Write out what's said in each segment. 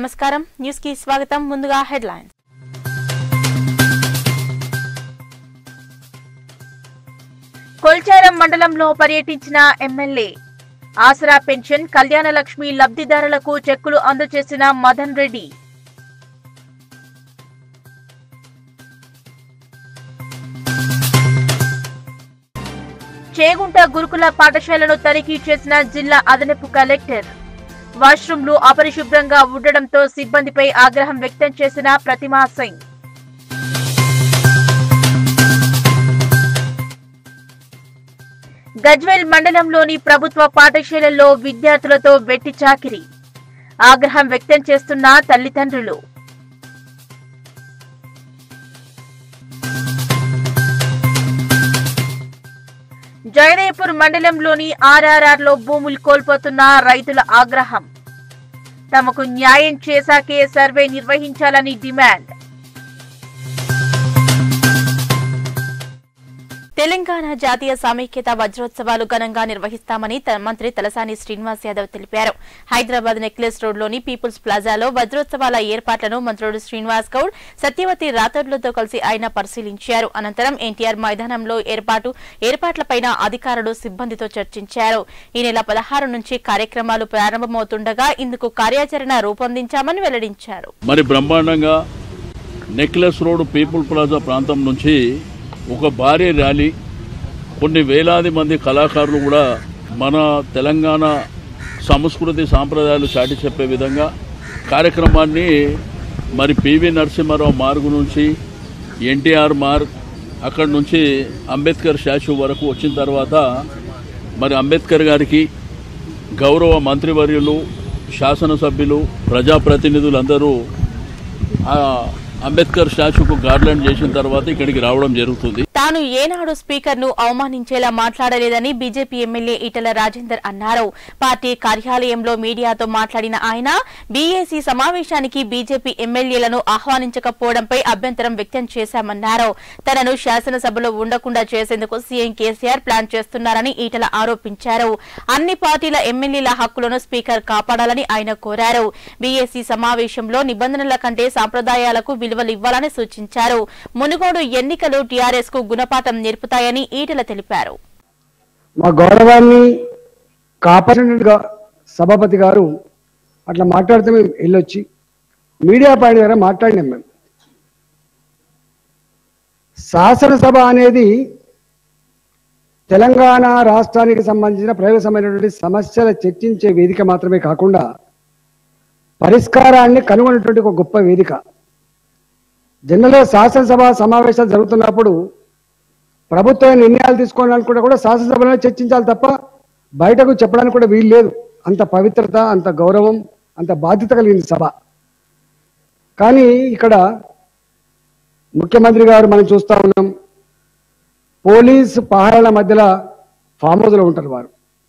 నమస్కారం న్యూస్ కి స్వాగతం ముందుగా హెడ్లైన్స్ కొల్చారం మండలంలో పర్యటించిన ఎమ్మెల్యే ఆసరా పెన్షన్ కళ్యాణ లక్ష్మి లబ్ధిదారులకు చెక్కులు అందజేసిన మదన్ రెడ్డి చేగుంట గురుకుల పాఠశాలను తనిఖీ చేసిన జిల్లా అదనపు కలెక్టర్ వాష్రూమ్లు అపరిశుభ్రంగా ఉండడంతో సిబ్బందిపై ఆగ్రహం వ్యక్తం చేసిన ప్రతిమా సింగ్ గజ్వేల్ మండలంలోని ప్రభుత్వ పాఠశాలల్లో విద్యార్థులతో వెట్టి చాకిరి ఆగ్రహం వ్యక్తం చేస్తున్న తల్లిదండ్రులు జయదేపూర్ మండలంలోని ఆర్ఆర్ఆర్ లో భూములు కోల్పోతున్న రైతుల ఆగ్రహం తమకు న్యాయం చేశాకే సర్వే నిర్వహించాలని డిమాండ్ తెలంగాణ జాతీయ సమైక్యత వజ్రోత్సవాలు ఘనంగా నిర్వహిస్తామని త- మంత్రి తలసాని శ్రీనివాస్ యాదవ్ తెలిపారు హైదరాబాద్ నెక్లెస్ రోడ్లోని పీపుల్స్ ప్లాజాలో వజ్రోత్సవాల ఏర్పాట్లను మంత్రులు శ్రీనివాస్ గౌడ్ సత్యవతి రాథోడ్లతో కలిసి ఆయన పరిశీలించారు అనంతరం ఎన్టీఆర్ మైదానంలో ఏర్పాటు ఏర్పాట్లపైన అధికారులు సిబ్బందితో చర్చించారు ఈ నెల పదహారు నుంచి కార్యక్రమాలు ప్రారంభమవుతుండగా ఇందుకు కార్యాచరణ రూపొందించామని వెల్లడించారు మరి బ్రహ్మాండంగా నెక్లెస్ రోడ్ పీపుల్ ప్లాజా ప్రాంతం నుంచి ఒక భారీ ర్యాలీ కొన్ని వేలాది మంది కళాకారులు కూడా మన తెలంగాణ సంస్కృతి సాంప్రదాయాలు చాటి చెప్పే విధంగా కార్యక్రమాన్ని మరి పివి నరసింహారావు మార్గు నుంచి ఎన్టీఆర్ మార్గ్ అక్కడి నుంచి అంబేద్కర్ స్టాచ్యూ వరకు వచ్చిన తర్వాత మరి అంబేద్కర్ గారికి గౌరవ మంత్రివర్యులు శాసనసభ్యులు ప్రజాప్రతినిధులందరూ ఆ అంబేద్కర్ స్టాచ్యూకు గార్లెండ్ చేసిన తర్వాత ఇక్కడికి రావడం జరుగుతుంది తాను ఏనాడు స్పీకర్ ను అవమానించేలా మాట్లాడలేదని బీజేపీ ఎమ్మెల్యే ఈటల రాజేందర్ అన్నారు పార్టీ కార్యాలయంలో మీడియాతో మాట్లాడిన ఆయన బీఏసీ సమావేశానికి బీజేపీ ఎమ్మెల్యేలను ఆహ్వానించకపోవడంపై అభ్యంతరం వ్యక్తం చేశామన్నారు తనను శాసనసభలో ఉండకుండా చేసేందుకు సీఎం కేసీఆర్ ప్లాన్ చేస్తున్నారని ఈటల ఆరోపించారు అన్ని పార్టీల ఎమ్మెల్యేల హక్కులను స్పీకర్ కాపాడాలని ఆయన కోరారు బీఏసీ సమావేశంలో నిబంధనల కంటే సాంప్రదాయాలకు విలువలివ్వాలని సూచించారు మునుగోడు ఎన్నికలు టీఆర్ఎస్ కు గుణపాఠం నేర్పుతాయని ఈటల తెలిపారు మా గౌరవాన్ని కాపాడినట్టుగా సభాపతి గారు అట్లా మాట్లాడితే మేము వెళ్ళొచ్చి మీడియా పాయింట్ ద్వారా మాట్లాడినాం మేము శాసనసభ అనేది తెలంగాణ రాష్ట్రానికి సంబంధించిన ప్రయోగసమైనటువంటి సమస్యల చర్చించే వేదిక మాత్రమే కాకుండా పరిష్కారాన్ని కనుగొనేటువంటి ఒక గొప్ప వేదిక జనరల్గా శాసనసభ సమావేశాలు జరుగుతున్నప్పుడు ప్రభుత్వం నిర్ణయాలు తీసుకోవడానికి కూడా కూడా శాసనసభలో చర్చించాలి తప్ప బయటకు చెప్పడానికి కూడా వీలు లేదు అంత పవిత్రత అంత గౌరవం అంత బాధ్యత కలిగిన సభ కానీ ఇక్కడ ముఖ్యమంత్రి గారు మనం చూస్తా ఉన్నాం పోలీస్ పహారాల మధ్యలో ఫామ్ హౌస్లో ఉంటారు వారు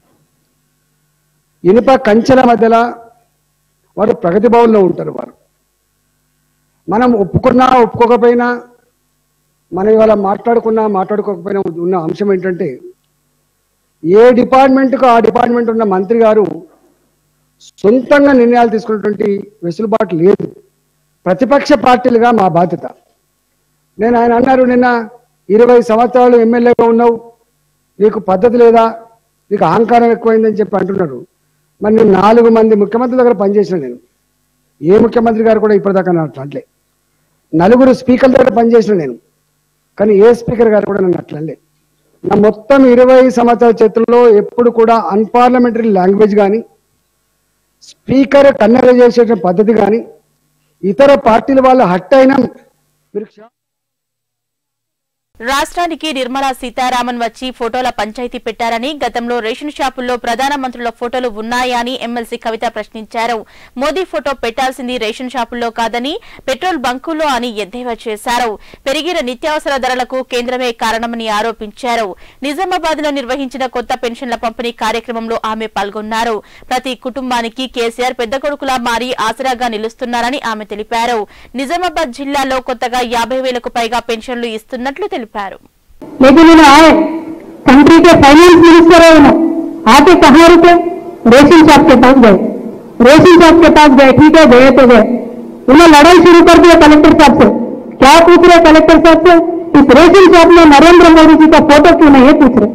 ఇనుప కంచెల మధ్యలో వారు ప్రగతి భవన్లో ఉంటారు వారు మనం ఒప్పుకున్నా ఒప్పుకోకపోయినా మనం ఇవాళ మాట్లాడుకున్నా మాట్లాడుకోకపోయినా ఉన్న అంశం ఏంటంటే ఏ డిపార్ట్మెంట్కు ఆ డిపార్ట్మెంట్ ఉన్న మంత్రి గారు సొంతంగా నిర్ణయాలు తీసుకున్నటువంటి వెసులుబాటు లేదు ప్రతిపక్ష పార్టీలుగా మా బాధ్యత నేను ఆయన అన్నారు నిన్న ఇరవై సంవత్సరాలు ఎమ్మెల్యేగా ఉన్నావు నీకు పద్ధతి లేదా నీకు అహంకారం ఎక్కువైందని చెప్పి అంటున్నాడు మరి నేను నాలుగు మంది ముఖ్యమంత్రుల దగ్గర పనిచేసిన నేను ఏ ముఖ్యమంత్రి గారు కూడా ఇప్పటిదాకా నన్ను అట్లా అనలే నలుగురు స్పీకర్ల దగ్గర పనిచేసిన నేను కానీ ఏ స్పీకర్ గారు కూడా నన్ను అట్లలే నా మొత్తం ఇరవై సంవత్సరాల చరిత్రలో ఎప్పుడు కూడా అన్పార్లమెంటరీ లాంగ్వేజ్ కానీ స్పీకర్ కన్నెర చేసే పద్ధతి కానీ ఇతర పార్టీల వాళ్ళు హట్ అయినా మీరు క్షా- రాష్ట్రానికి నిర్మలా సీతారామన్ వచ్చి ఫోటోల పంచాయతీ పెట్టారని గతంలో రేషన్ షాపుల్లో ప్రధానమంత్రుల ఫోటోలు ఉన్నాయా అని ఎమ్మెల్సీ కవిత ప్రశ్నించారు మోదీ ఫోటో పెట్టాల్సింది రేషన్ షాపుల్లో కాదని పెట్రోల్ బంకుల్లో అని ఎద్దేవా చేశారు పెరిగిన నిత్యావసర ధరలకు కేంద్రమే కారణమని ఆరోపించారు నిజామాబాద్ లో నిర్వహించిన కొత్త పెన్షన్ల పంపిణీ కార్యక్రమంలో ఆమె పాల్గొన్నారు ప్రతి కుటుంబానికి కేసీఆర్ పెద్ద కొడుకులా మారి ఆసరాగా నిలుస్తున్నారని ఆమె తెలిపారు నిజామాబాద్ జిల్లాలో కొత్తగా యాభై వేలకు పైగా పెన్షన్లు ఇస్తున్నట్లు తెలిపారు लेकिन उन्हें आए कंट्री के फाइनेंस मिनिस्टर है उन्हें आके कहा रुके रेशन शॉप के पास गए रेशन शॉप के पास गए ठीक है गए तो गए उन्हें लड़ाई शुरू कर दिया कलेक्टर साहब से क्या पूछ रहे कलेक्टर साहब से इस रेशन शॉप में नरेंद्र मोदी जी का फोटो क्यों नहीं है पूछ रहे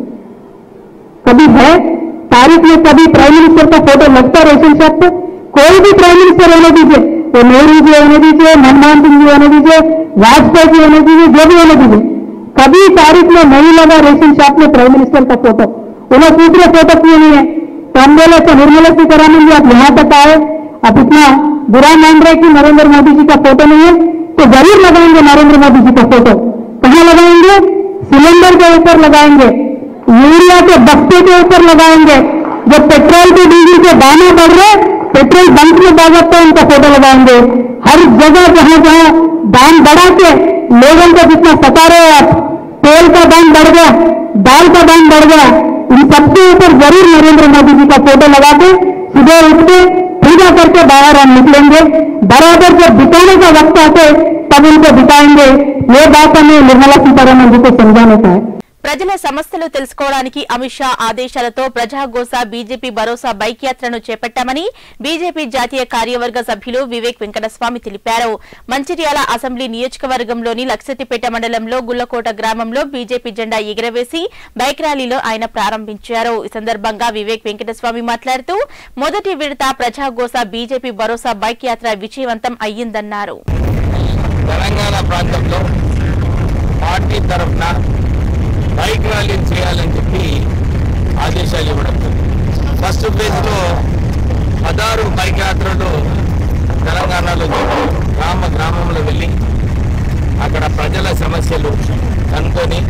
कभी है तारीख में कभी प्राइम मिनिस्टर का फोटो लगता है रेशन शॉप पे कोई भी प्राइम मिनिस्टर होने दीजिए वो नेहरू जी होने दीजिए मनमोहन सिंह जी होने दीजिए वाजपेयी जी होने दीजिए जो भी होने दीजिए कभी तारीख में नहीं लगा रेशन शॉप में प्राइम मिनिस्टर का फोटो उन्हें पूछ रहे फोटो क्यों नहीं है तो हम बोले तो निर्मला सीतारामन जी आप यहाँ तक आए आप इतना बुरा मान रहे कि नरेंद्र मोदी जी का फोटो नहीं है तो जरूर लगाएंगे नरेंद्र मोदी जी का फोटो कहाँ लगाएंगे सिलेंडर के ऊपर लगाएंगे यूरिया के बक्से के ऊपर लगाएंगे जब पेट्रोल के डीजल के दाने बढ़ रहे पेट्रोल बंक में बाजता उनका फोटो लगाएंगे हर जगह जहां जहां दाम बढ़ा के लोगों को जितना सता रहे आप तेल का दाम बढ़ गया दाल का दाम बढ़ गया इन सबके ऊपर जरूर नरेंद्र मोदी जी का फोटो लगा के सुबह उठ के पूजा करके बाहर हम निकलेंगे बराबर जब बिताने का वक्त आते तब उनको बिताएंगे ये बात हमें निर्मला सीतारमन जी को समझाने का है ప్రజల సమస్యలు తెలుసుకోవడానికి అమిత్ షా ఆదేశాలతో ప్రజాగోస బీజేపీ భరోసా బైక్ యాత్రను చేపట్టామని బీజేపీ జాతీయ కార్యవర్గ సభ్యులు వివేక్ వెంకటస్వామి తెలిపారు మంచిర్యాల అసెంబ్లీ నియోజకవర్గంలోని లక్సతిపేట మండలంలో గుల్లకోట గ్రామంలో బీజేపీ జెండా ఎగురవేసి బైక్ ర్యాలీలో ఆయన ప్రారంభించారు ఈ సందర్భంగా వివేక్ వెంకటస్వామి మాట్లాడుతూ మొదటి విడత ప్రజాగోస బీజేపీ భరోసా బైక్ యాత్ర విజయవంతం అయ్యిందన్నారు తెలంగాణ ప్రాంతంలో పార్టీ తరఫున బైక్ ర్యాలీ చేయాలని చెప్పి ఆదేశాలు ఇవ్వడం జరిగింది ఫస్ట్ ఫేజ్లో పదహారు బైక్ యాత్రలు తెలంగాణలో జరిగాయి. గ్రామ గ్రామంలో వెళ్ళి అక్కడ ప్రజల సమస్యలు కనుక్కొని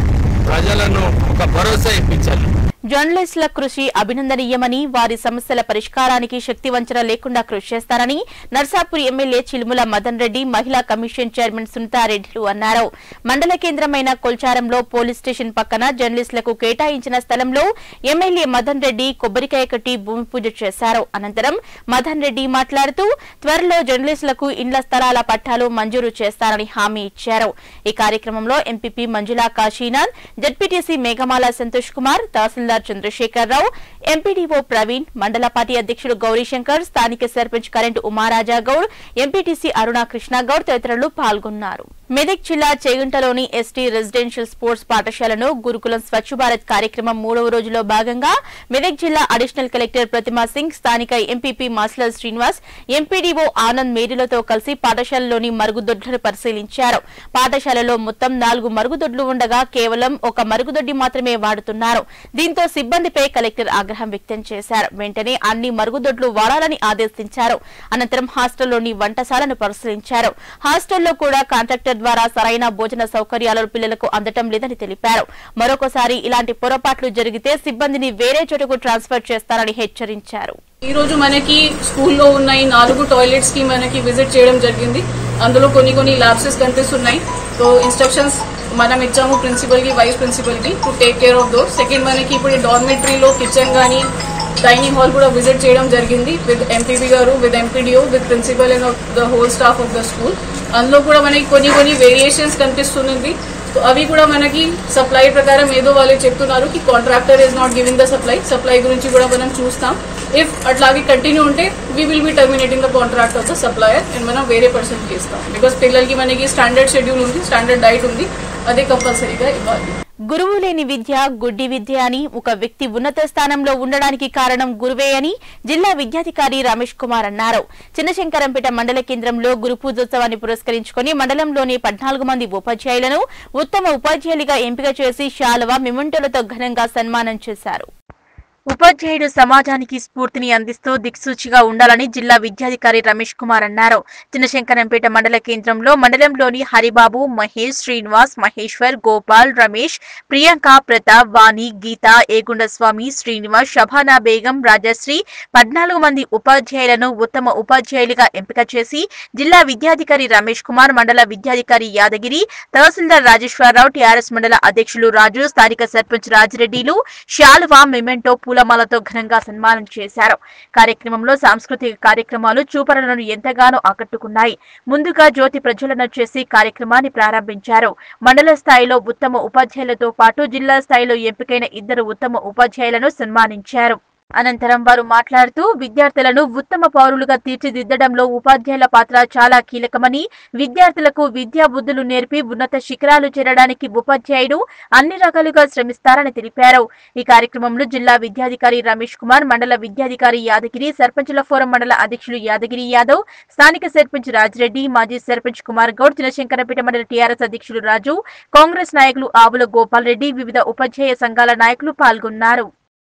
ప్రజలను ఒక భరోసా ఇప్పించాలి జర్నలిస్టుల కృషి అభినందనీయమని వారి సమస్యల పరిష్కారానికి శక్తి వంచన లేకుండా కృషి చేస్తారని నర్సాపూర్ ఎమ్మెల్యే చిలుముల మదన్ రెడ్డి మహిళా కమిషన్ చైర్మన్ సునీతారెడ్డిలు అన్నారు మండల కేంద్రమైన కొల్చారంలో పోలీస్ స్టేషన్ పక్కన జర్నలిస్టులకు కేటాయించిన స్థలంలో ఎమ్మెల్యే మదన్ రెడ్డి కొబ్బరికాయ కట్టి భూమి పూజ చేశారు అనంతరం మదన్ రెడ్డి మాట్లాడుతూ త్వరలో జర్నలిస్టులకు ఇండ్ల స్థలాల పట్టాలు మంజూరు చేస్తారని హామీ ఇచ్చారు ఈ కార్యక్రమంలో MPP Manjula Kashinath ZPTC Meghamala Santosh Kumar tahsildar Chandrashekar Rao MPDO Praveen mandal party అధ్యక్షుడు గౌరీశంకర్ స్థానిక సర్పంచ్ కరెంటు ఉమారాజా గౌడ్ ఎంపీటీసీ అరుణ కృష్ణగౌడ్ తదితరులు పాల్గొన్నారు మెదక్ జిల్లా చేగుంటలోని ఎస్టీ రెసిడెన్షియల్ స్పోర్ట్స్ పాఠశాలను గురుకులం స్వచ్ఛ భారత్ కార్యక్రమం మూడవ రోజులో భాగంగా మెదక్ జిల్లా అడిషనల్ కలెక్టర్ ప్రతిమా సింగ్ స్థానిక ఎంపీపీ మాస్ల శ్రీనివాస్ ఎంపీడీఓ ఆనంద్ మేరీలతో కలిసి పాఠశాలలోని మరుగుదొడ్లను పరిశీలించారు పాఠశాలలో మొత్తం నాలుగు మరుగుదొడ్లు ఉండగా కేవలం ఒక మరుగుదొడ్డి మాత్రమే వాడుతున్నారు దీంతో సిబ్బందిపై కలెక్టర్ ఆగ్రహం వ్యక్తం చేశారు వెంటనే అన్ని మరుగుదొడ్లు వాడాలని ఆదేశించారు అనంతరం హాస్టల్లోని వంటశాలను పరిశీలించారు హాస్టల్లో కూడా కాంట్రాక్టర్ ద్వారా సరైన భోజన సౌకర్యాలు పిల్లలకు అందటం లేదని తెలిపారు మరొకసారి ఇలాంటి పొరపాట్లు జరిగితే సిబ్బందిని వేరే చోటుకు ట్రాన్స్ఫర్ చేస్తారని హెచ్చరించారు ఈ రోజు మనకి స్కూల్లో ఉన్న ఈ నాలుగు టాయిలెట్స్ కి మనకి విజిట్ చేయడం జరిగింది అందులో కొన్ని కొన్ని ల్యాబ్సెస్ కనిపిస్తున్నాయి సో ఇన్స్ట్రక్షన్స్ మనం ఇచ్చాము ప్రిన్సిపల్ కి వైస్ ప్రిన్సిపల్ కి to take care of those second మనకి ఇప్పుడు డార్మెటరీలో కిచెన్ కానీ డైనింగ్ హాల్ కూడా విజిట్ చేయడం జరిగింది విత్ ఎంపీబీ గారు with MPDO with principal and the whole staff of the school అందులో కూడా మనకి కొన్ని కొన్ని వేరియేషన్స్ కనిపిస్తుంది సో అవి కూడా మనకి సప్లై ప్రకారం ఏదో వాళ్ళు చెప్తున్నారు కి contractor is not giving the supply supply గురించి కూడా మనం చూస్తాం ఇఫ్ అట్లాగే కంటిన్యూ ఉంటే we will be terminating the contract of the supplier and మనం వేరే పర్సన్ కి ఇస్తాం బికాస్ పిల్లలకి మనకి స్టాండర్డ్ షెడ్యూల్ ఉంది స్టాండర్డ్ డైట్ ఉంది అదే కంపల్సరీగా ఇవ్వాలి గురువు లేని విద్య గుడ్డి విద్య అని ఒక వ్యక్తి ఉన్నత స్థానంలో ఉండడానికి కారణం గురువే అని జిల్లా విద్యాధికారి రమేష్ కుమార్ అన్నారు చిన్నశంకరంపేట మండల కేంద్రంలో గురు పూజోత్సవాన్ని పురస్కరించుకుని మండలంలోని పద్నాలుగు మంది ఉపాధ్యాయులను ఉత్తమ ఉపాధ్యాయులుగా ఎంపిక చేసి శాలువ మిమెంటోలతో ఘనంగా సన్మానం చేశారు ఉపాధ్యాయుడు సమాజానికి స్ఫూర్తిని అందిస్తూ దిక్సూచిగా ఉండాలని జిల్లా విద్యాధికారి రమేష్ కుమార్ అన్నారు చిన్నశంకరంపేట మండల కేంద్రంలో మండలంలోని హరిబాబు మహేష్ శ్రీనివాస్ మహేశ్వర్ గోపాల్ రమేష్ ప్రియాంక ప్రతాప్ వాణి గీత ఏగుండస్వామి శ్రీనివాస్ షబానా బేగం రాజశ్రీ పద్నాలుగు మంది ఉపాధ్యాయులను ఉత్తమ ఉపాధ్యాయులుగా ఎంపిక చేసి జిల్లా విద్యాధికారి రమేష్ కుమార్ మండల విద్యాధికారి యాదగిరి తహసీల్దార్ రాజేశ్వరరావు టీఆర్ఎస్ మండల అధ్యక్షులు రాజు స్థానిక సర్పంచ్ రాజిరెడ్డిలు శాలువా మెమెంటో పూలమాలతో ఘనంగా సన్మానం చేశారు కార్యక్రమంలో సాంస్కృతిక కార్యక్రమాలు చూపరులను ఎంతగానో ఆకట్టుకున్నాయి ముందుగా జ్యోతి ప్రజ్వలన చేసి కార్యక్రమాన్ని ప్రారంభించారు మండల స్థాయిలో ఉత్తమ ఉపాధ్యాయులతో పాటు జిల్లా స్థాయిలో ఎంపికైన ఇద్దరు ఉత్తమ ఉపాధ్యాయులను సన్మానించారు అనంతరం వారు మాట్లాడుతూ విద్యార్థులను ఉత్తమ పౌరులుగా తీర్చిదిద్దడంలో ఉపాధ్యాయుల పాత్ర చాలా కీలకమని విద్యార్థులకు విద్యా బుద్ధులు నేర్పి ఉన్నత శిఖరాలు చేరడానికి ఉపాధ్యాయుడు అన్ని రకాలుగా శ్రమిస్తారని తెలిపారు ఈ కార్యక్రమంలో జిల్లా విద్యాధికారి రమేష్ కుమార్ మండల విద్యాధికారి యాదగిరి సర్పంచుల ఫోరం మండల అధ్యక్షులు యాదగిరి యాదవ్ స్థానిక సర్పంచ్ రాజిరెడ్డి మాజీ సర్పంచ్ కుమార్ గౌడ్ చినశంకరపేట మండల టీఆర్ఎస్ అధ్యక్షులు రాజు కాంగ్రెస్ నాయకులు ఆవుల గోపాల్ రెడ్డి వివిధ ఉపాధ్యాయ సంఘాల నాయకులు పాల్గొన్నారు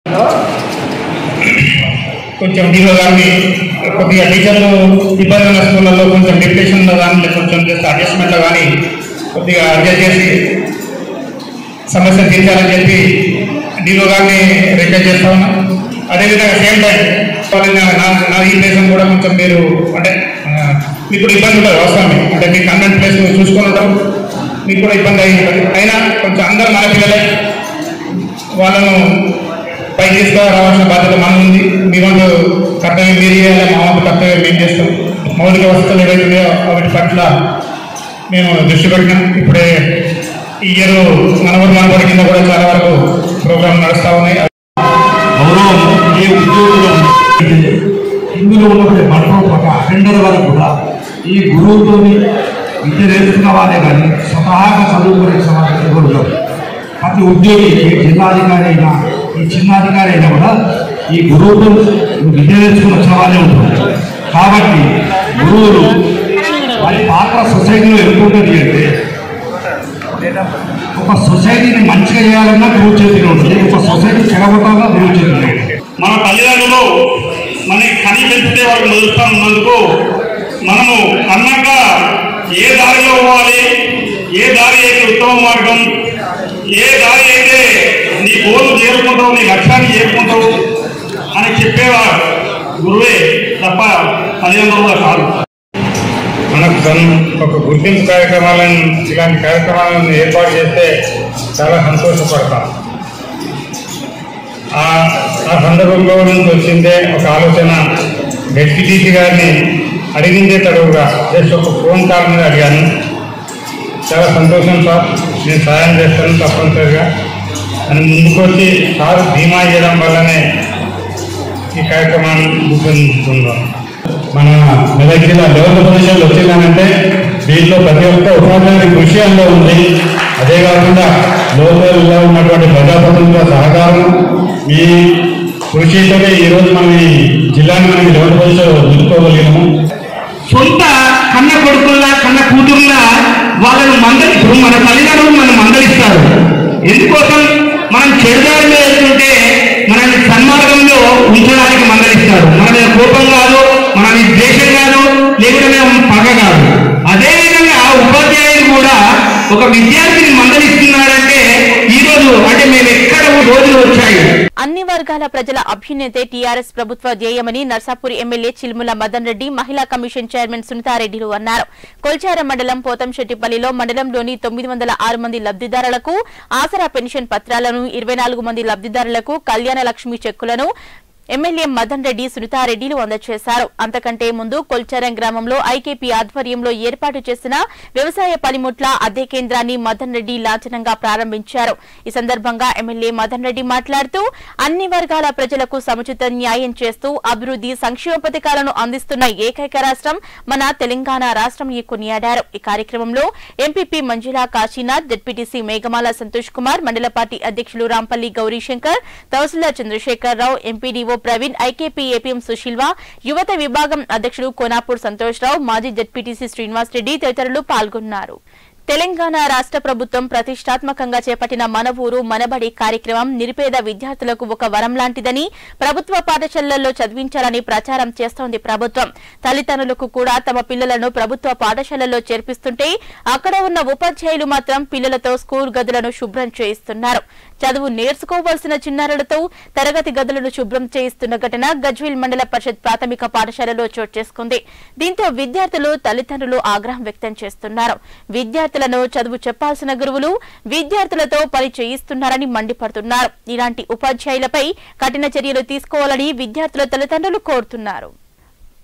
కొంచెం డీలో కానీ కొద్దిగా టీచర్లు ఇబ్బంది ఉన్న స్కూళ్ళల్లో కొంచెం డిప్రెషన్లో కానీ లేకపోతే కొంచెం జస్ట్ అడ్జస్ట్మెంట్లో కానీ కొద్దిగా అడ్జస్ట్ చేసి సమస్య తీర్చాలని చెప్పి డీలో కానీ రిక్వెస్ట్ చేస్తా ఉన్నా అదేవిధంగా సేమ్ టైం వాళ్ళని నా నా ఈ ప్లేస్ కూడా కొంచెం మీరు అంటే ఆ, మీకు కూడా ఇబ్బంది ఉంటుంది వాస్తవమే అంటే మీ కన్వెంట్ ప్లేస్ చూసుకొని ఉంటాం మీకు కూడా ఇబ్బంది అయి ఉంటుంది అయినా కొంచెం అందరూ మన పిల్లలే వాళ్ళను పై తీసుకురావాల్సిన బాధ్యత మనం ఉంది మీ వంతు కర్తవ్యం మీరు చేయాలి మా వంతు కర్తవ్యం మేము చేస్తాం మౌలిక వసతులు ఏవైతే ఉన్నాయో వాటి పట్ల మేము దృష్టి పెట్టినాం ఇప్పుడే ఈ ఇయర్ మనవరు మనబడి కింద కూడా చాలా వరకు ప్రోగ్రాం నడుస్తూ ఉన్నాయి గౌరవం ఏ ఉద్యోగంలో ఉంది. ఇందులో ఉన్నటువంటి మండలం ఒక అటెండర్ వరకు కూడా ఈ గురువుతోని విద్య నేర్చుకున్న వాళ్ళే కానీ స్వతహాగా చదువుకునే సమాజం ఎవరు లేరు. ప్రతి ఉద్యోగి ఏ జిల్లాధికారి అయినా ఈ చిన్నాధికారి అయినా కూడా ఈ గురువుతో విద్య నేర్చుకుని వచ్చిన వాళ్ళే ఉంటారు కాబట్టి గురువులు వారి పాత్ర సొసైటీలో ఎంత ఉంటుంది అంటే ఒక సొసైటీని మంచిగా చేయాలన్నా గురువు చేతిలో ఉంటుంది ఒక సొసైటీ చెడగొట్టాలన్నా గురువు చేతిలో ఉంటుంది మన తల్లిదండ్రులు మనకి కని పెంచితే వాళ్ళకి మొదలుస్తూ ఉన్నందుకు మనము అన్నాక ఏ దారిలో పోవాలి ఏ దారి అయితే ఉత్తమ మార్గం ఏ దారి అయితే నీ గోలు చేరుకుంటావు నీ లక్ష్యాన్ని చేరుకుంటావు అని చెప్పేవాడు గురువే తప్ప తల్లిదండ్రులు కూడా కాదు మనకు సన్- ఒక గుర్తింపు కార్యక్రమాలను ఇలాంటి కార్యక్రమాలను ఏర్పాటు చేస్తే చాలా సంతోషపడతాం ఆ ఆ సందర్భంలో నుంచి వచ్చిందే ఒక ఆలోచన డెప్యూటీసీ గారిని అడిగిందే తడవుగా జస్ట్ ఒక ఫోన్ కాల్ మీద అడిగాను చాలా సంతోషం సార్ నేను సహాయం చేస్తాను తప్పనిసరిగా అని ముందుకు వచ్చి సార్ ధీమా చేయడం వల్లనే ఈ కార్యక్రమాన్ని రూపొందించుకుందాం మన మెదక్ జిల్లా లెవెల్ పొజిషన్లు వచ్చిందనంటే దీంట్లో ప్రతి ఒక్క ఉపాధ్యాయుడి కృషి అందులో ఉంది అదే కాకుండా లోకల్లో ఉన్నటువంటి ప్రజాప్రతినిధుల సహకారం ఈ కృషితోనే ఈరోజు మనం ఈ జిల్లాని మనం లెవెల్ పొజిషన్ నిలుపుకోగలిగినాము సొంత కన్న కొడుకుల్లా కన్న కూతుర్లా వాళ్ళను మందలి ఇప్పుడు మన తల్లిదండ్రులు మనం మందలిస్తారు ఎందుకోసం మనం చెడుదారిలో వెళ్తుంటే మనల్ని సన్మార్గంలో ఉంచడానికి మందలిస్తారు మన మీద కోపం కాదు మన మీద ద్వేషం కాదు లేకుంటే మేము పగ కాదు అదేవిధంగా ఉపాధ్యాయులు కూడా ఒక విద్యార్థిని మందలిస్తున్నారంటే ఈ రోజు అంటే మేము ఎక్కడ రోజులు వచ్చాయి అన్ని వర్గాల ప్రజల అభ్యున్నతే టీఆర్ఎస్ ప్రభుత్వ ధ్యేయమని నర్సాపూర్ ఎమ్మెల్యే చిల్ముల మదన్ రెడ్డి మహిళా కమిషన్ చైర్మన్ సునీతారెడ్డిలు అన్నారు కొల్చార మండలం పోతంశెట్టిపల్లిలో మండలంలోని తొమ్మిది వందల ఆరు మంది లబ్దిదారులకు ఆసరా పెన్షన్ పత్రాలను ఇరవై నాలుగు మంది లబ్దిదారులకు కళ్యాణ లక్ష్మి చెక్కులను ఎమ్మెల్యే మదన్ రెడ్డి సునీతారెడ్డిలు అందజేశారు అంతకంటే ముందు కొల్చారం గ్రామంలో ఐకేపీ ఆధ్వర్యంలో ఏర్పాటు చేసిన వ్యవసాయ పనిముట్ల అద్దె కేంద్రాన్ని మదన్ రెడ్డి లాంఛనంగా ప్రారంభించారు ఈ సందర్భంగా ఎమ్మెల్యే మదన్ రెడ్డి మాట్లాడుతూ అన్ని వర్గాల ప్రజలకు సముచిత న్యాయం చేస్తూ అభివృద్ధి సంక్షేమ పథకాలను అందిస్తున్న ఏకైక రాష్ట్రం మన తెలంగాణ రాష్ట్రం ఈ కొనియాడారు ఈ కార్యక్రమంలో MPP Manjula Kashinath ZPTC Meghamala Santosh Kumar mandal party అధ్యక్షులు Rampalli Gourishankar tahsildar Chandrashekar Rao MPDO Praveen IKP APM సుశీల్వా యువత విభాగం అధ్యక్షుడు కోనాపూర్ సంతోష్ రావు మాజీ జెడ్పీటీసీ శ్రీనివాస్ రెడ్డి తదితరులు పాల్గొన్నారు తెలంగాణ రాష్ట్ర ప్రభుత్వం ప్రతిష్టాత్మకంగా చేపట్టిన మన ఊరు మనబడి కార్యక్రమం నిరుపేద విద్యార్థులకు ఒక వరం లాంటిదని ప్రభుత్వ పాఠశాలల్లో చదివించాలని ప్రచారం చేస్తోంది ప్రభుత్వం తల్లిదండ్రులకు కూడా తమ పిల్లలను ప్రభుత్వ పాఠశాలల్లో చేర్పిస్తుంటే అక్కడ ఉన్న ఉపాధ్యాయులు మాత్రం పిల్లలతో స్కూల్ గదులను శుభ్రం చేయిస్తున్నారు చదువు నేర్చుకోవాల్సిన చిన్నారులతో తరగతి గదులను శుభ్రం చేయిస్తున్న ఘటన గజ్వేల్ మండల పరిషత్ ప్రాథమిక పాఠశాలలో చోటు చేసుకుంది దీంతో విద్యార్థులు తల్లిదండ్రులు ఆగ్రహం వ్యక్తం చేస్తున్నారు విద్యార్థులను చదువు చెప్పాల్సిన గురువులు విద్యార్థులతో పని చేయిస్తున్నారని మండిపడుతున్నారు ఇలాంటి ఉపాధ్యాయులపై కఠిన చర్యలు తీసుకోవాలని విద్యార్థుల తల్లిదండ్రులు కోరుతున్నారు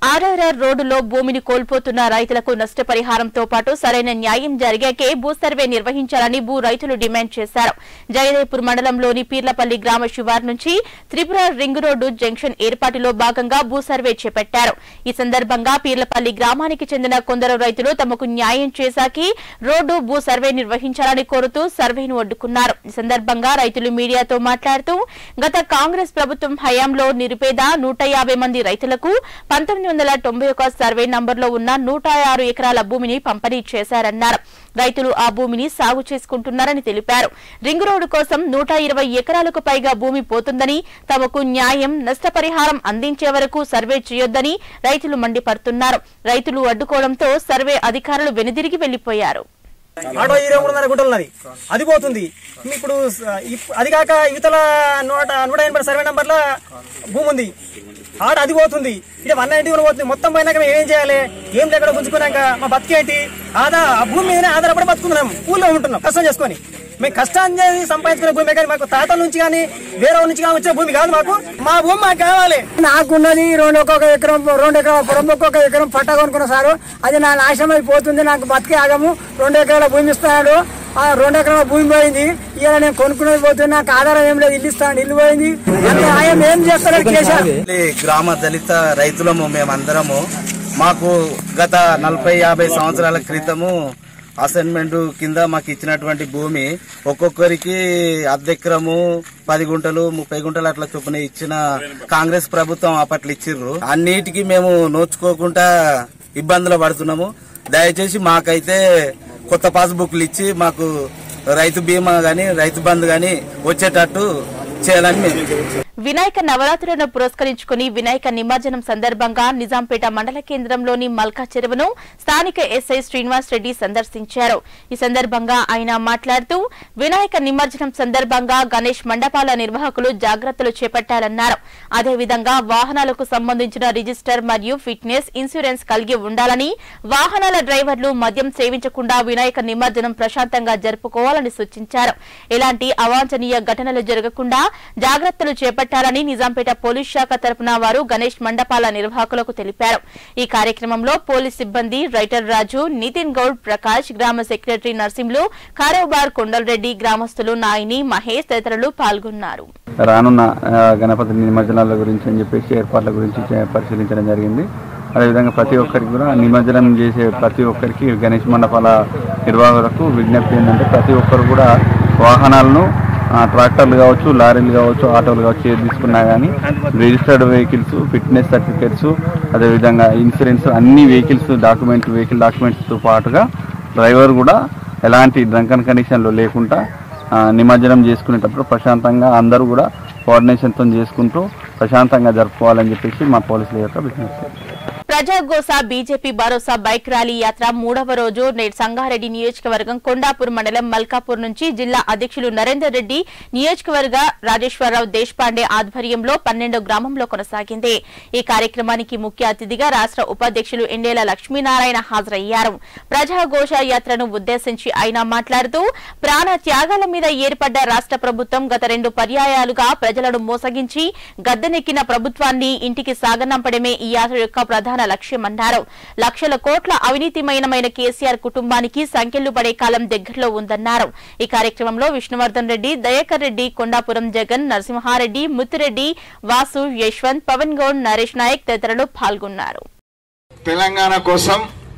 ఆర్ఆర్ఆర్ రోడ్డులో భూమిని కోల్పోతున్న రైతులకు నష్టపరిహారంతో పాటు సరైన న్యాయం జరిగాకే భూ సర్వే నిర్వహించాలని భూ రైతులు డిమాండ్ చేశారు జయదేపూర్ మండలంలోని పీర్లపల్లి గ్రామ శివారు నుంచి త్రిపుర రింగ్ రోడ్డు జంక్షన్ ఏర్పాటులో భాగంగా భూ సర్వే చేపట్టారు ఈ సందర్భంగా పీర్లపల్లి గ్రామానికి చెందిన కొందరు రైతులు తమకు న్యాయం చేశాకి రోడ్డు భూ సర్వే నిర్వహించాలని కోరుతూ సర్వేను అడ్డుకున్నారు ఈ సందర్భంగా రైతులు మీడియాతో మాట్లాడుతూ గత కాంగ్రెస్ ప్రభుత్వం హయాంలో నిరుపేద నూట యాభై మంది రైతులకు పంతొమ్మిది వందల తొంభై ఒక సర్వే నంబర్లో ఉన్న నూట ఆరు ఎకరాల భూమిని పంపిణీ చేశారన్నారు రైతులు ఆ భూమిని సాగు చేసుకుంటున్నారని తెలిపారు రింగ్ రోడ్డు కోసం నూట ఇరవై ఎకరాలకు పైగా భూమి పోతుందని తమకు న్యాయం నష్టపరిహారం అందించే వరకు సర్వే చేయొద్దని రైతులు మండిపడుతున్నారు రైతులు అడ్డుకోవడంతో సర్వే అధికారులు వెనుదిరిగి వెళ్లిపోయారు ఆటో ఇరవై మూడున్నర గుంటలు ఉన్నది అది పోతుంది ఇప్పుడు స- ఇప్- అది కాక ఇవతల నూట నూట ఎనభై సర్వే నంబర్ల భూమి ఉంది ఆడ అది పోతుంది ఇక వన్ నైన్టీ కూడా పోతుంది మొత్తం పోయినాక మేము ఏం చేయాలి ఏం లేకుండా గుంజుకున్నాక మా బతికేంటి ఆదా ఆ భూమి మీదనే ఆధారపడి బతుకున్నాం ఊళ్ళో ఉంటున్నాం కష్టం చేసుకొని మేము కష్టాన్ని చేసి సంపాదించుకునే భూమి కానీ మాకు తాతల నుంచి కానీ వేరే వాళ్ళ నుంచి కానీ వచ్చే భూమి కాదు మాకు మా భూమి మాకు కావాలి నాకున్నది రెండు ఒక్కొక్క ఎకరం రెండు ఎకరాల పొలం ఒక్కొక్క ఎకరం పట్ట కొనుక్కున్న సారు అది నా నాశనం అయిపోతుంది నాకు బతికే ఆగము రెండు ఎకరాల భూమి ఇస్తున్నాడు ఆ రెండు ఎకరాల భూమి పోయింది ఇలా నేను కొనుక్కునేది పోతుంది నాకు ఆధారం ఏం లేదు ఇల్లు ఇస్తాను ఇల్లు పోయింది అంటే ఆయన ఏం చేస్తారో కేసీఆర్ ఈ గ్రామ దళిత రైతులము మేమందరము మాకు గత నలభై యాభై సంవత్సరాల క్రితము అసైన్మెంట్ కింద మాకు ఇచ్చినటువంటి భూమి ఒక్కొక్కరికి అర్ధెకరము పది గుంటలు ముప్పై గుంటలు అట్లా చొప్పున ఇచ్చిన కాంగ్రెస్ ప్రభుత్వం అప్పట్లో ఇచ్చిర్రు అన్నిటికీ మేము నోచుకోకుండా ఇబ్బందులు పడుతున్నాము దయచేసి మాకైతే కొత్త పాస్బుక్లు ఇచ్చి మాకు రైతు బీమా గాని రైతు బంధు గాని వచ్చేటట్టు చేయాలని మేము వినాయక నవరాత్రులను పురస్కరించుకుని వినాయక నిమజ్జనం సందర్భంగా నిజాంపేట మండల కేంద్రంలోని మల్కా చెరువును స్థానిక ఎస్ఐ శ్రీనివాస్ రెడ్డి సందర్శించారు ఈ సందర్భంగా ఆయన మాట్లాడుతూ వినాయక నిమజ్జనం సందర్భంగా గణేష్ మండపాల నిర్వాహకులు జాగ్రత్తలు చేపట్టాలన్నారు అదేవిధంగా వాహనాలకు సంబంధించిన రిజిస్టర్ మరియు ఫిట్నెస్ ఇన్సూరెన్స్ కలిగి ఉండాలని వాహనాల డ్రైవర్లు మద్యం సేవించకుండా వినాయక నిమజ్జనం ప్రశాంతంగా జరుపుకోవాలని సూచించారు ఎలాంటి అవాంఛనీయ ఘటనలు జరగకుండా జాగ్రత్తలు చేపట్టాలని నిజాంపేట పోలీస్ శాఖ తరపున వారు గణేష్ మండపాల నిర్వాహకులకు తెలిపారు ఈ కార్యక్రమంలో పోలీస్ సిబ్బంది రైటర్ రాజు నితిన్ గౌడ్ ప్రకాష్ గ్రామ సెక్రటరీ నర్సింహులు కారోబార్ కొండలరెడ్డి గ్రామస్తులు నాయిని మహేష్ తదితరులు పాల్గొన్నారు రానున్న ఆ, గణపతి నిమజ్జనాల గురించి అని చెప్పేసి ఏర్పాట్ల గురించి చే- పరిశీలించడం జరిగింది అదేవిధంగా ప్రతి ఒక్కరికి కూడా నిమజ్జనం చేసే ప్రతి ఒక్కరికి గణేష్ మండపాల నిర్వాహకులకు విజ్ఞప్తి ఏంటంటే ప్రతి ఒక్కరు కూడా వాహనాలను ఆ, ట్రాక్టర్లు కావచ్చు లారీలు కావచ్చు ఆటోలు కావచ్చు ఏది తీసుకున్నా కానీ రిజిస్టర్డ్ వెహికల్స్ ఫిట్నెస్ సర్టిఫికేట్స్ అదేవిధంగా ఇన్సూరెన్స్ అన్ని వెహికల్స్ డాక్యుమెంట్ వెహికల్ డాక్యుమెంట్స్తో పాటుగా డ్రైవర్ కూడా ఎలాంటి డ్రంకన్ కండిషన్లో లేకుండా ఆ, నిమజ్జనం చేసుకునేటప్పుడు ప్రశాంతంగా అందరూ కూడా కోఆర్డినేషన్తో చేసుకుంటూ ప్రశాంతంగా జరుపుకోవాలని చెప్పేసి మా పోలీసుల యొక్క విజ్ఞప్తి ప్రజాగోస బీజేపీ భరోసా బైక్ ర్యాలీ యాత్ర మూడవ రోజు నేడు సంగారెడ్డి నియోజకవర్గం కొండాపూర్ మండలం మల్కాపూర్ నుంచి జిల్లా అధ్యక్షులు నరేందర్ రెడ్డి నియోజకవర్గ రాజేశ్వరరావు దేశపాండే ఆధ్వర్యంలో పన్నెండో గ్రామంలో కొనసాగింది ఈ కార్యక్రమానికి ముఖ్య అతిథిగా రాష్ట్ర ఉపాధ్యక్షులు ఎండేల లక్ష్మీనారాయణ హాజరయ్యారు ప్రజాఘోష యాత్రను ఉద్దేశించి ఆయన మాట్లాడుతూ ప్రాణ త్యాగాల మీద ఏర్పడ్డ రాష్ట్ర ప్రభుత్వం గత రెండు పర్యాయాలుగా ప్రజలను మోసగించి గద్దెనెక్కిన ప్రభుత్వాన్ని ఇంటికి సాగనంపడమే ఈ యాత్ర యొక్క ప్రధాన లక్ష్యమన్నారు లక్షల కోట్ల అవినీతిమయమైన కేసీఆర్ కుటుంబానికి సంఖ్యలు పడే కాలం దగ్గరలో ఉందన్నారు ఈ కార్యక్రమంలో విష్ణువర్ధన్ రెడ్డి దయాకర్ రెడ్డి కొండాపురం జగన్ నరసింహారెడ్డి ముత్తిరెడ్డి వాసు యశ్వంత్ పవన్ గౌడ్ నరేష్ నాయక్ తదితరులు పాల్గొన్నారు తెలంగాణ కోసం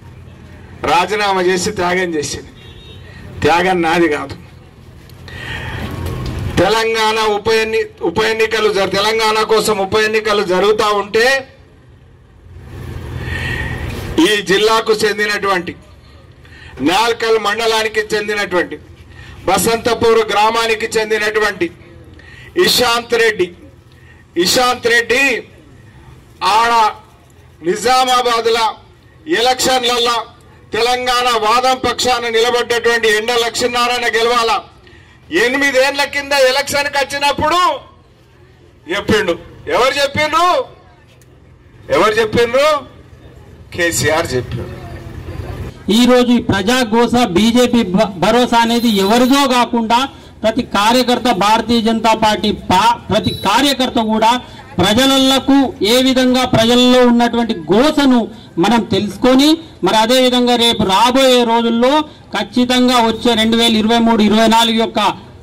రాజీనామా చేసి త్యాగం చేసింది త్యాగం నాది కాదు తెలంగాణ ఉప ఎన్ని ఉప ఎన్నికలు జరు తెలంగాణ కోసం ఉప ఎన్నికలు జరుగుతూ ఉంటే ఈ జిల్లాకు చెందినటువంటి నాల్కల్ మండలానికి చెందినటువంటి బసంతపూర్ గ్రామానికి చెందినటువంటి ఇషాంత్ రెడ్డి ఇషాంత్ రెడ్డి ఆడ నిజామాబాద్లో ఎలక్షన్లలో తెలంగాణ వాదం పక్షాన నిలబడ్డటువంటి ఎండ లక్ష్మీనారాయణ గెలవాల ఎనిమిదేళ్ల కింద ఎలక్షన్కి వచ్చినప్పుడు చెప్పిండు ఎవరు చెప్పిండ్రు ఎవరు చెప్పిండ్రు కేసీఆర్ చెప్పిండ్రు ఈ రోజు ఈ ప్రజాఘోష బీజేపీ భ- భరోసా అనేది ఎవరిదో కాకుండా ప్రతి కార్యకర్త భారతీయ జనతా పార్టీ పా ప్రతి కార్యకర్త కూడా ప్రజలకు ఏ విధంగా ప్రజల్లో ఉన్నటువంటి గోసను మనం తెలుసుకొని మరి అదే విధంగా రేపు రాబోయే రోజుల్లో ఖచ్చితంగా వచ్చే రెండు వేల ఇరవై మూడు ఇరవై నాలుగు యొక్క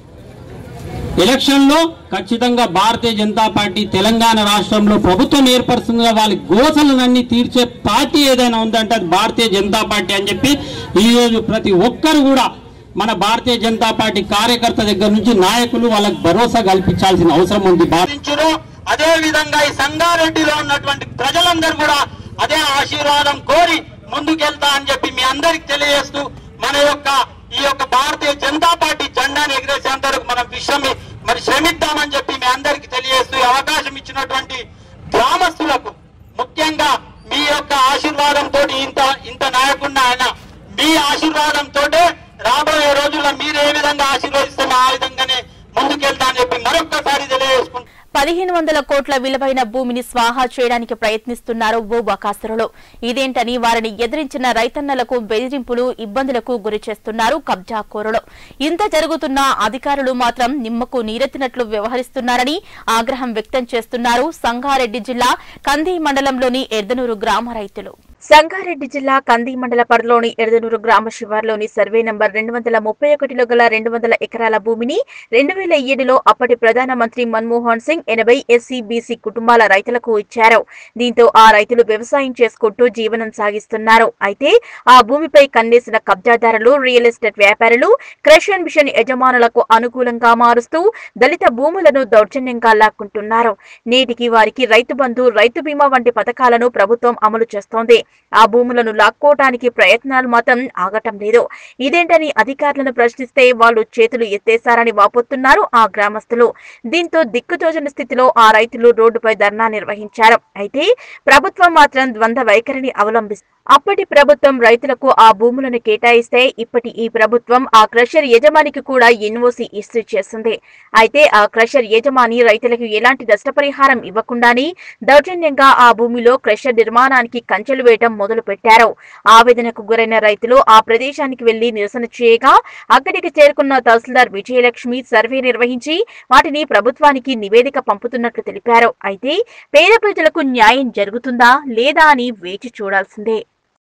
ఎలక్షన్లో ఖచ్చితంగా భారతీయ జనతా పార్టీ తెలంగాణ రాష్ట్రంలో ప్రభుత్వం ఏర్పరుస్తుందిగా వాళ్ళ గోసలనన్నీ తీర్చే పార్టీ ఏదైనా ఉందంటే అది భారతీయ జనతా పార్టీ అని చెప్పి ఈరోజు ప్రతి ఒక్కరు కూడా మన భారతీయ జనతా పార్టీ కార్యకర్త దగ్గర నుంచి నాయకులు వాళ్ళకి భరోసా కల్పించాల్సిన అవసరం ఉంది ఆశీర్వదించును అదే విధంగా ఈ సంగారెడ్డిలో ఉన్నటువంటి ప్రజలందరూ కూడా అదే ఆశీర్వాదం కోరి ముందుకెళ్తా అని చెప్పి మీ అందరికి తెలియజేస్తూ మన యొక్క ఈ యొక్క భారతీయ జనతా పార్టీ జెండాను ఎగిరేసేంత వరకు మనం విశ్రమి మరి శ్రమిద్దామని చెప్పి మీ అందరికి తెలియజేస్తూ ఈ అవకాశం ఇచ్చినటువంటి గ్రామస్తులకు ముఖ్యంగా మీ యొక్క ఆశీర్వాదంతో ఇంత ఇంత నాయకుడిన ఆయన మీ ఆశీర్వాదంతో రాబోయే రోజుల్లో మీరు ఏ విధంగా ఆశీర్వదిస్తామో ఆ విధంగానే ముందుకెళ్తా అని చెప్పి మరొక్కసారి తెలియజేసుకుంటున్నాను పదిహేను వందల కోట్ల విలువైన భూమిని స్వాహా చేయడానికి ప్రయత్నిస్తున్నారు భూ బకాసురులు ఇదేంటని వారిని ఎదిరించిన రైతన్నలకు బెదిరింపులు ఇబ్బందులకు గురి చేస్తున్నారు కబ్జాకోరులు ఇంత జరుగుతున్నా అధికారులు మాత్రం నిమ్మకు నీరెత్తినట్లు వ్యవహరిస్తున్నారని ఆగ్రహం వ్యక్తం చేస్తున్నారు సంగారెడ్డి జిల్లా కంది మండలంలోని ఎర్దనూరు గ్రామ రైతులు సంగారెడ్డి జిల్లా కంది మండల పరిధిలోని ఎర్దనూరు గ్రామ శివార్లోని సర్వే నంబర్ రెండు వందల ముప్పై ఒకటిలో గల రెండు వందల ఎకరాల భూమిని రెండు వేల ఏడులో అప్పటి ప్రధానమంత్రి మన్మోహన్ సింగ్ ఎనభై ఎస్సీ బీసీ కుటుంబాల రైతులకు ఇచ్చారు దీంతో ఆ రైతులు వ్యవసాయం చేసుకుంటూ జీవనం సాగిస్తున్నారు అయితే ఆ భూమిపై కన్నేసిన కబ్జాదారులు రియల్ ఎస్టేట్ వ్యాపారులు క్రషర్ మిషన్ యజమానులకు అనుకూలంగా మారుస్తూ దళిత భూములను దౌర్జన్యంగా లాక్కుంటున్నారు నేటికి వారికి రైతు బంధు రైతు బీమా వంటి పథకాలను ప్రభుత్వం అమలు చేస్తోంది ఆ భూములను లాక్కోవటానికి ప్రయత్నాలు మాత్రం ఆగటం లేదు ఇదేంటని అధికారులను ప్రశ్నిస్తే వాళ్ళు చేతులు ఎత్తేశారని వాపోతున్నారు ఆ గ్రామస్తులు దీంతో దిక్కుతోచని స్థితిలో ఆ రైతులు రోడ్డుపై ధర్నా నిర్వహించారు అయితే ప్రభుత్వం మాత్రం ద్వంద్వ వైఖరిని అవలంబిస్తుంది అప్పటి ప్రభుత్వం రైతులకు ఆ భూములను కేటాయిస్తే ఇప్పటి ఈ ప్రభుత్వం ఆ క్రషర్ యజమానికి కూడా ఎన్ఓసి ఇష్యూ చేస్తుంది అయితే ఆ క్రషర్ యజమాని రైతులకు ఎలాంటి నష్టపరిహారం ఇవ్వకుండానే దౌర్జన్యంగా ఆ భూమిలో క్రషర్ నిర్మాణానికి కంచెలు వేయడం మొదలు పెట్టారు ఆవేదనకు గురైన రైతులు ఆ ప్రదేశానికి వెళ్లి నిరసన చేయగా అక్కడికి చేరుకున్న తహసీల్దార్ విజయలక్ష్మి సర్వే నిర్వహించి వాటిని ప్రభుత్వానికి నివేదిక పంపుతున్నట్లు తెలిపారు అయితే పేద ప్రజలకు న్యాయం జరుగుతుందా లేదా అని వేచి చూడాల్సిందే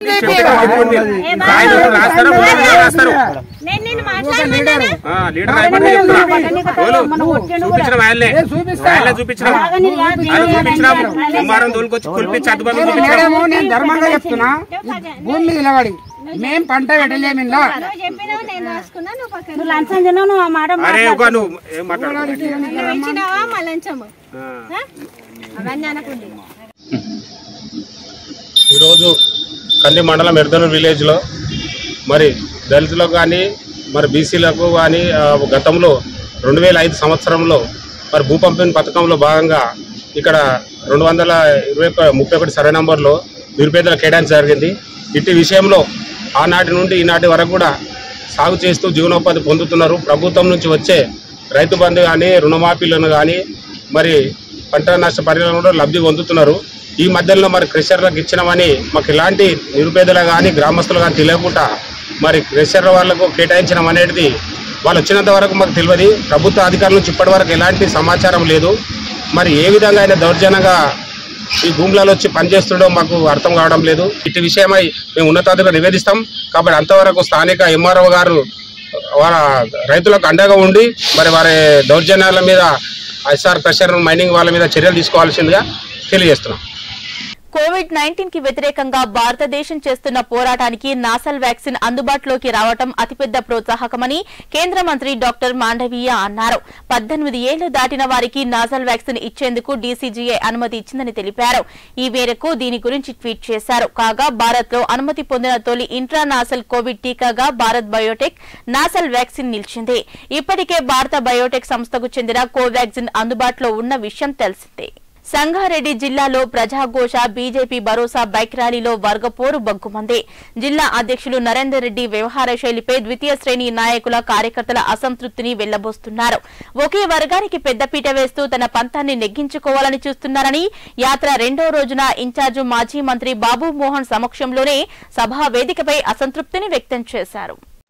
చూపించిన వాళ్ళే వాళ్ళే చూపించిన చూపించిన కుమారం తోలుకొచ్చి కులిపించి అద్దుబందు మేడము నేను ధర్మంగా చెప్తున్నా భూమి మీద నిలబడి మేం పంట పెట్టలేము ఇలా నువ్వు లంచం తిన్నావు నువ్వు ఆ మాట అరే ఒక మాట్లాడకు. నువ్వు ఏం మాట్లాడు నువ్వు ఇచ్చినావా మా లంచము ఆ? అవన్నీ అనకుండి ఈరోజు కంది మండలం ఎర్దనూరు విలేజ్లో మరి దళితులకు కానీ మరి బీసీలకు కానీ ఆ, గతంలో రెండు వేల ఐదు సంవత్సరంలో మరి భూ పంపిణీ పథకంలో భాగంగా ఇక్కడ రెండు వందల ఇరవై ఒక- ముప్పై ఒకటి సర్వే నంబర్లో నిరుపేదల కేటాయించ జరిగింది ఇట్టి విషయంలో ఆనాటి నుండి ఈనాటి వరకు కూడా సాగు చేస్తూ జీవనోపాధి పొందుతున్నారు ప్రభుత్వం నుంచి వచ్చే రైతు బంధు కానీ రుణమాఫీలను కానీ మరి పంట నష్ట పరిహారం కూడా లబ్ధి పొందుతున్నారు ఈ మధ్యలో మరి క్రెషర్లకు ఇచ్చినామని మాకు ఎలాంటి నిరుపేదలు కానీ గ్రామస్తులు కానీ తెలియకుండా మరి క్రెషర్ వాళ్ళకు కేటాయించడం అనేది వాళ్ళు వచ్చినంత వరకు మాకు తెలియదు ప్రభుత్వ అధికారుల నుంచి ఇప్పటి వరకు ఎలాంటి సమాచారం లేదు మరి ఏ విధంగా అయినా దౌర్జన్యంగా ఈ భూములలో వచ్చి పనిచేస్తుండో మాకు అర్థం కావడం లేదు ఇటు విషయమై మేము ఉన్నతాధికారులు నివేదిస్తాం కాబట్టి అంతవరకు స్థానిక ఎంఆర్ఓ గారు వారి రైతులకు అండగా ఉండి మరి వారి దౌర్జన్యాల మీద ఐఎస్ఆర్ ప్రెషర్ మైనింగ్ వాళ్ళ మీద చర్యలు తీసుకోవాల్సిందిగా తెలియజేస్తున్నాం కోవిడ్ నైన్టీన్ కి వ్యతిరేకంగా భారతదేశం చేస్తున్న పోరాటానికి నాసల్ వ్యాక్సిన్ అందుబాటులోకి రావటం అతిపెద్ద ప్రోత్సాహకమని కేంద్ర మంత్రి డాక్టర్ మాండవీయ అన్నారు పద్దెనిమిది ఏళ్లు దాటిన వారికి నాసల్ వ్యాక్సిన్ ఇచ్చేందుకు డీసీజీఐ అనుమతి ఇచ్చిందని తెలిపారు ఈ మేరకు దీని గురించి ట్వీట్ చేశారు కాగా భారత్ లో అనుమతి పొందిన తొలి ఇంట్రా నాసల్ కోవిడ్ టీకాగా భారత్ బయోటెక్ నాసల్ వ్యాక్సిన్ నిలిచింది ఇప్పటికే భారత బయోటెక్ సంస్థకు చెందిన కోవాక్సిన్ అందుబాటులో ఉన్న విషయం తెలిసిందే సంగారెడ్డి జిల్లాలో ప్రజాఘోష బీజేపీ భరోసా బైక్ ర్యాలీలో వర్గపోరు బగ్గుమంది జిల్లా అధ్యక్షులు నరేందర్ రెడ్డి వ్యవహార శైలిపై ద్వితీయ శ్రేణి నాయకుల కార్యకర్తల అసంతృప్తిని వెళ్లబోస్తున్నారు ఒకే వర్గానికి పెద్దపీట వేస్తూ తన పంతాన్ని నెగ్గించుకోవాలని చూస్తున్నారని యాత్ర రెండో రోజున ఇన్ఛార్జు మాజీ మంత్రి బాబు మోహన్ సమక్షంలోనే సభా వేదికపై అసంతృప్తిని వ్యక్తం చేశారు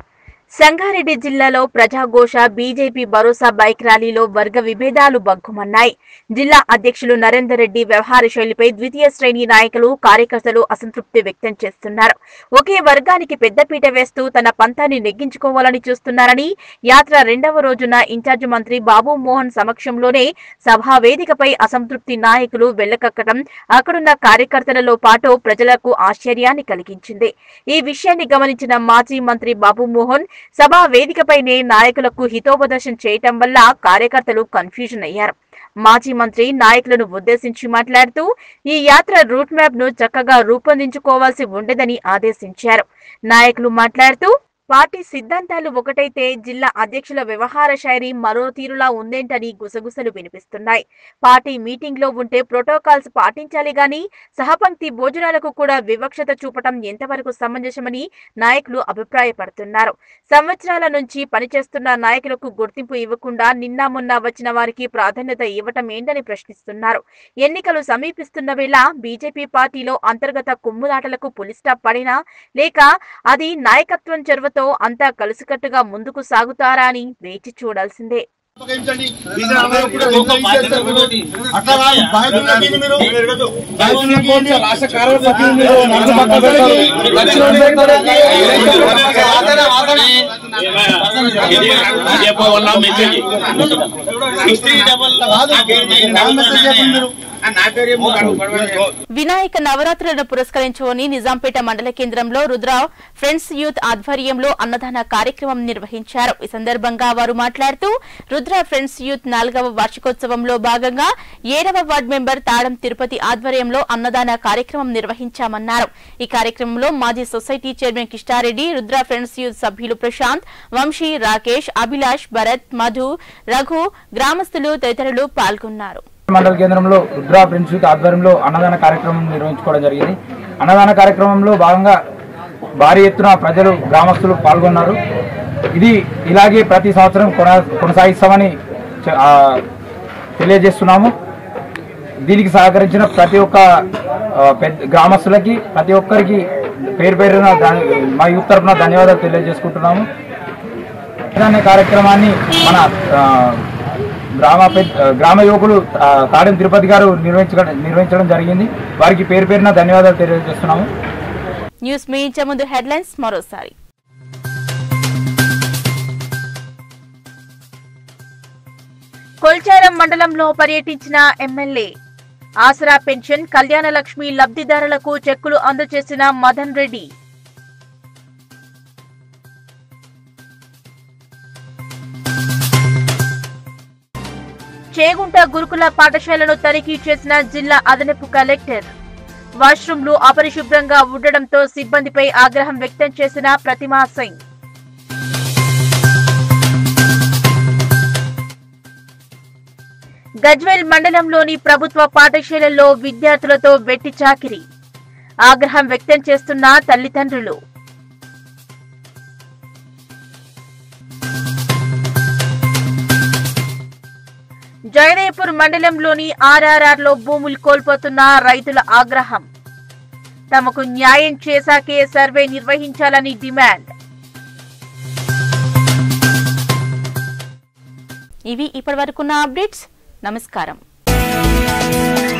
సంగారెడ్డి జిల్లాలో ప్రజాఘోష బీజేపీ భరోసా బైక్ ర్యాలీలో వర్గ విభేదాలు బగ్గుమన్నాయి జిల్లా అధ్యక్షులు నరేందర్ రెడ్డి వ్యవహార శైలిపై ద్వితీయ శ్రేణి నాయకులు కార్యకర్తలు అసంతృప్తి వ్యక్తం చేస్తున్నారు ఒకే వర్గానికి పెద్దపీట వేస్తూ తన పంతాన్ని నెగ్గించుకోవాలని చూస్తున్నారని యాత్ర రెండవ రోజున ఇన్ఛార్జ్ మంత్రి బాబు మోహన్ సమక్షంలోనే సభా వేదికపై అసంతృప్తి నాయకులు వెళ్లకక్కడం అక్కడున్న కార్యకర్తలలో పాటు ప్రజలకు ఆశ్చర్యాన్ని కలిగించింది ఈ విషయాన్ని గమనించిన మాజీ మంత్రి బాబు మోహన్ సభా వేదికపైనే నాయకులకు హితోపదేశం చేయటం వల్ల కార్యకర్తలు కన్ఫ్యూజన్ అయ్యారు మాజీ మంత్రి నాయకులను ఉద్దేశించి మాట్లాడుతూ ఈ యాత్ర రూట్ మ్యాప్ ను చక్కగా రూపొందించుకోవాల్సి ఉండేదని ఆదేశించారు నాయకులు మాట్లాడుతూ పార్టీ సిద్ధాంతాలు ఒకటైతే జిల్లా అధ్యక్షుల వ్యవహార శైలి మరో తీరులా ఉందేంటని గుసగుసలు వినిపిస్తున్నాయి పార్టీ మీటింగ్ లో ఉంటే ప్రోటోకాల్స్ పాటించాలి గాని సహపంక్తి భోజనాలకు కూడా వివక్షత చూపటం ఎంతవరకు సమంజసమని నాయకులు అభిప్రాయపడుతున్నారు సంవత్సరాల నుంచి పనిచేస్తున్న నాయకులకు గుర్తింపు ఇవ్వకుండా నిన్న మొన్న వచ్చిన వారికి ప్రాధాన్యత ఇవ్వటం ఏంటని ప్రశ్నిస్తున్నారు ఎన్నికలు సమీపిస్తున్న వేళ బీజేపీ పార్టీలో అంతర్గత కుమ్ములాటలకు పులిస్టాప్ పడినా లేక అది నాయకత్వం చొరవతో అంతా కలిసికట్టుగా ముందుకు సాగుతారా అని వేచి చూడాల్సిందే వినాయక నవరాత్రులను పురస్కరించుకొని నిజాంపేట మండల కేంద్రంలో రుద్ర ఫ్రెండ్స్ యూత్ ఆధ్వర్యంలో అన్నదాన కార్యక్రమం నిర్వహించారు ఈ సందర్భంగా వారు మాట్లాడుతూ రుద్ర ఫ్రెండ్స్ యూత్ నాలుగవ వార్షికోత్సవంలో భాగంగా ఏడవ వార్డు మెంబర్ తాడం తిరుపతి ఆధ్వర్యంలో అన్నదాన కార్యక్రమం నిర్వహించామన్నారు ఈ కార్యక్రమంలో మాజీ society chairman Kistareddy Rudra friends youth సభ్యులు ప్రశాంత్ వంశీ రాకేష్ అభిలాష్ భరత్ మధు రఘు గ్రామస్తులు తదితరులు పాల్గొన్నారు మండల కేంద్రంలో రుద్రా ఫ్రెండ్స్ యూత్ ఆధ్వర్యంలో అన్నదాన కార్యక్రమం నిర్వహించుకోవడం జరిగింది అన్నదాన కార్యక్రమంలో భాగంగా భారీ ఎత్తున ప్రజలు గ్రామస్తులు పాల్గొన్నారు ఇది ఇలాగే ప్రతి సంవత్సరం కొన కొనసాగిస్తామని చె- ఆ, తెలియజేస్తున్నాము దీనికి సహకరించిన ప్రతి ఒక్క ఆ, పెద్ద గ్రామస్తులకి ప్రతి ఒక్కరికి పేరు పేరున ధన్- మా యూత్ తరఫున ధన్యవాదాలు తెలియజేసుకుంటున్నాము అనే కార్యక్రమాన్ని మన ఆ, గ్రామ పెద్ద గ్రామ యువకులు ఆ, తాడెం తిరుపతి గారు నిర్వహించడం నిర్వహించడం జరిగింది వారికి పేరు పేరున ధన్యవాదాలు తెలియజేస్తున్నాము న్యూస్ ముగించే ముందు హెడ్లైన్స్ మరోసారి కొల్చారం మండలంలో పర్యటించిన ఎమ్మెల్యే ఆసరా పెన్షన్ కళ్యాణ లక్ష్మి లబ్ధిదారులకు చెక్కులు అందజేసిన మదన్ రెడ్డి చేగుంట గురుకుల పాఠశాలను తనిఖీ చేసిన జిల్లా అదనపు కలెక్టర్ వాష్రూమ్లు అపరిశుభ్రంగా ఉండడంతో సిబ్బందిపై ఆగ్రహం వ్యక్తం చేసిన ప్రతిమా సింగ్ గజ్వేల్ మండలంలోని ప్రభుత్వ పాఠశాలల్లో విద్యార్థులతో వెట్టి చాకిరి ఆగ్రహం వ్యక్తం చేస్తున్న తల్లిదండ్రులు జయదేపూర్ మండలంలోని ఆర్ఆర్ఆర్ లో భూములు కోల్పోతున్న రైతుల ఆగ్రహం తమకు న్యాయం చేశాకే సర్వే నిర్వహించాలని డిమాండ్ ఇవి ఇప్పటివరకున్న అప్డేట్స్ నమస్కారం